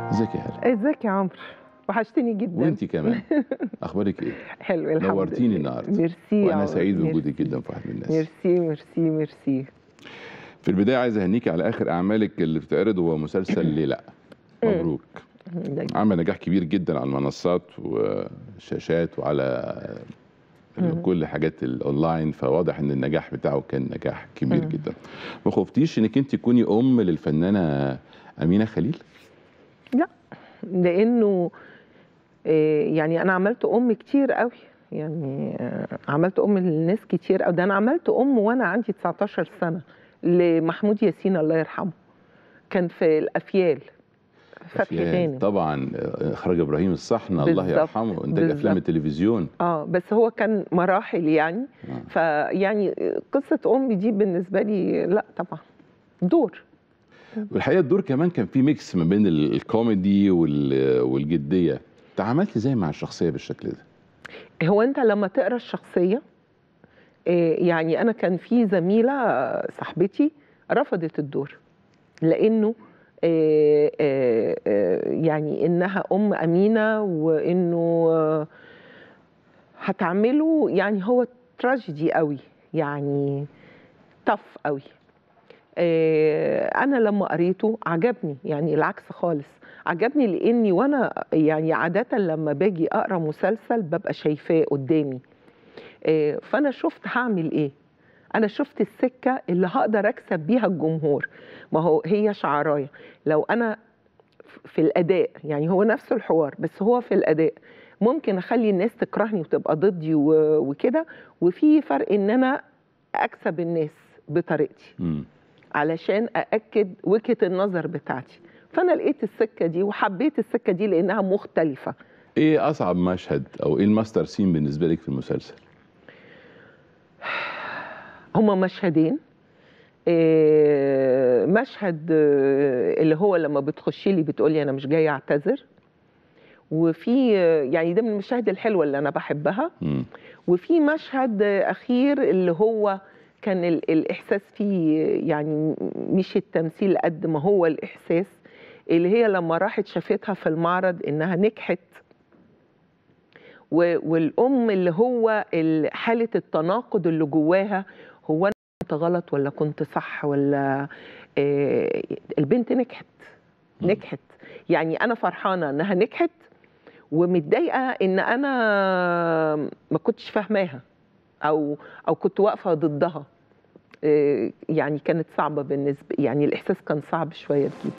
ازيك يا هلا ازيك يا عمرو وحشتني جدا وانت كمان اخبارك ايه حلو الحمد نورتيني لله. النهارده ميرسي يا وانا عمرو، سعيد ميرسي. بوجودك جدا في واحد من الناس ميرسي ميرسي ميرسي في البدايه عايز اهنيكي على اخر اعمالك اللي بتتعرض هو مسلسل ليه لا مبروك ده- عمل نجاح كبير جدا على المنصات والشاشات وعلى مم. كل حاجات الاونلاين فواضح ان النجاح بتاعه كان نجاح كبير مم. جدا ما خفتيش انك انت تكوني ام للفنانه امينه خليل لانه آه، يعني انا عملت ام كتير قوي يعني آه، عملت ام لناس كتير قوي ده انا عملت ام وانا عندي 19 سنه لمحمود ياسين الله يرحمه كان في الافيال فتحي أفيال. غانم طبعا اخراج ابراهيم الصحن الله بالظبط، يرحمه انتاج افلام بالظبط. التلفزيون اه بس هو كان مراحل يعني آه. فيعني قصه امي دي بالنسبه لي لا طبعا دور والحقيقه الدور كمان كان فيه ميكس ما بين ال- الكوميدي وال- والجديه تعاملتي ازاي مع الشخصيه بالشكل ده هو انت لما تقرا الشخصيه آه، يعني انا كان في زميله آه، صاحبتي رفضت الدور لانه آه، آه، آه، يعني انها ام امينه وانه آه، هتعمله يعني هو تراجيدي قوي يعني طف قوي آه، انا لما قريته عجبني يعني العكس خالص عجبني لاني وانا يعني عاده لما باجي اقرا مسلسل ببقى شايفاه قدامي آه، فانا شفت هعمل ايه انا شفت السكه اللي هقدر اكسب بيها الجمهور ما هو هي شعرايه لو انا في الاداء يعني هو نفس الحوار بس هو في الاداء ممكن اخلي الناس تكرهني وتبقى ضدي و- وكده وفي فرق ان انا اكسب الناس بطريقتي مم. علشان أأكد وجهة النظر بتاعتي فأنا لقيت السكة دي وحبيت السكة دي لأنها مختلفة ايه اصعب مشهد او ايه الماستر سين بالنسبه لك في المسلسل هما مشهدين آه، مشهد آه، اللي هو لما بتخشي لي بتقولي أنا مش جاية أعتذر وفي آه، يعني ده من المشاهد الحلوة اللي أنا بحبها مم. وفي مشهد أخير اللي هو كان ال- الإحساس فيه يعني مش التمثيل قد ما هو الإحساس اللي هي لما راحت شافتها في المعرض إنها نجحت و- والأم اللي هو ال- حالة التناقض اللي جواها هو أنا كنت غلط ولا كنت صح ولا آه، البنت نجحت مم. نجحت يعني أنا فرحانة إنها نجحت ومتضايقه ان انا ما كنتش فاهماها او او كنت واقفه ضدها إيه، يعني كانت صعبه بالنسبه يعني الاحساس كان صعب شويه تجيب